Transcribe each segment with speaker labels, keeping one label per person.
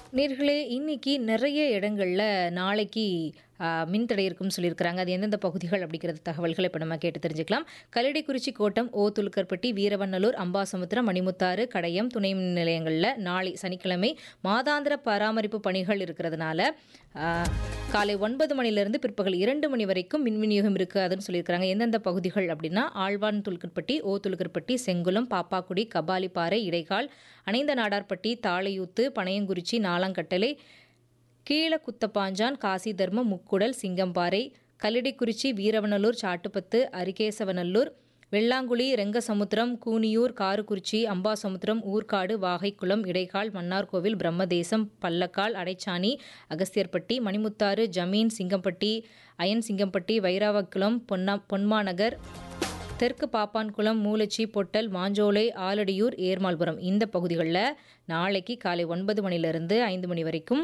Speaker 1: நேர்களே இன்னைக்கு நிறைய இடங்கள்ல நாளைக்கு ஆ, மின்தடை இருக்குன்னு சொல்லியிருக்கிறாங்க அது எந்தெந்த பகுதிகள் அப்படிங்கிறது தகவல்களை இப்போ நம்ம கேட்டு தெரிஞ்சுக்கலாம் கல்லடைக்குறிச்சி கோட்டம் ஓ துலுக்கர்பட்டி வீரவண்ணலூர் அம்பாசமுத்திரம் மணிமுத்தாறு கடையம் துணை மின் நிலையங்களில் நாளை சனிக்கிழமை மாதாந்திர பராமரிப்பு பணிகள் இருக்கிறதுனால ஆ, காலை ஒன்பது மணிலிருந்து பிற்பகல் இரண்டு மணி வரைக்கும் மின் விநியோகம் இருக்காதுன்னு சொல்லியிருக்கிறாங்க எந்தெந்த பகுதிகள் அப்படின்னா ஆழ்வான் துலுக்கர்பட்டி ஓ துலுக்கர்பட்டி செங்குளம் பாப்பாக்குடி கபாலிப்பாறை இடைக்கால் அணைந்த நாடார்பட்டி தாளையூத்து பனையங்குறிச்சி நாலாங்கட்டளை கீழ குத்தப்பாஞ்சான் காசி தர்மம் முக்குடல் சிங்கம்பாறை கல்லடிக்குறிச்சி வீரவனலூர் சாட்டுப்பத்து அரிகேசவநல்லூர் வெள்ளாங்குழி ரெங்கசமுத்திரம் கூனியூர் காருக்குறிச்சி அம்பாசமுத்திரம் ஊர்காடு வாகைக்குளம் இடைக்கால் மன்னார்கோவில் பிரம்மதேசம் பல்லக்கால் அடைச்சாணி அகஸ்தியர்பட்டி மணிமுத்தாறு ஜமீன் சிங்கம்பட்டி அயன் சிங்கம்பட்டி வைராவக்குளம் பொன்னா பொன்மாநகர் தெற்கு பாப்பான்குளம் மூலச்சி பொட்டல் மாஞ்சோலை ஆலடியூர் ஏர்மாள்புரம் இந்த பகுதிகளில் நாளைக்கு காலை ஒன்பது மணிலிருந்து ஐந்து மணி வரைக்கும்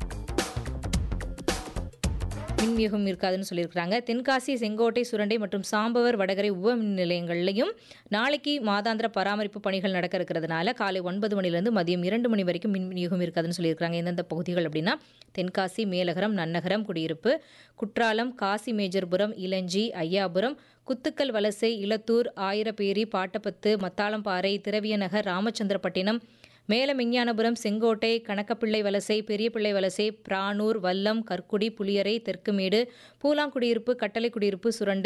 Speaker 1: மின்வியகம் இருக்காதுன்னு சொல்லியிருக்கிறாங்க தென்காசி செங்கோட்டை சுரண்டை மற்றும் சாம்பவர் வடகரை உப மின் நிலையங்கள்லையும் நாளைக்கு மாதாந்திர பராமரிப்பு பணிகள் நடக்க இருக்கிறதுனால காலை ஒன்பது மணிலேருந்து மதியம் இரண்டு மணி வரைக்கும் மின் விநியோகம் இருக்காதுன்னு சொல்லியிருக்கிறாங்க எந்தெந்த பகுதிகள் அப்படின்னா தென்காசி மேலகரம் நன்னகரம் குடியிருப்பு குற்றாலம் காசி மேஜர்புரம் இளஞ்சி ஐயாபுரம் குத்துக்கல் வலசை இலத்தூர் ஆயிரப்பேரி பாட்டப்பத்து மத்தாளம்பாறை திரவியநகர் ராமச்சந்திரப்பட்டினம் மேல மெஞ்ஞானபுரம் செங்கோட்டை கணக்கப்பிள்ளை வலசை பெரியபிள்ளை வலசை பிரானூர் வல்லம் கற்குடி புளியரை தெற்குமேடு பூலாங்குடியிருப்பு கட்டளை குடியிருப்பு சுரண்டை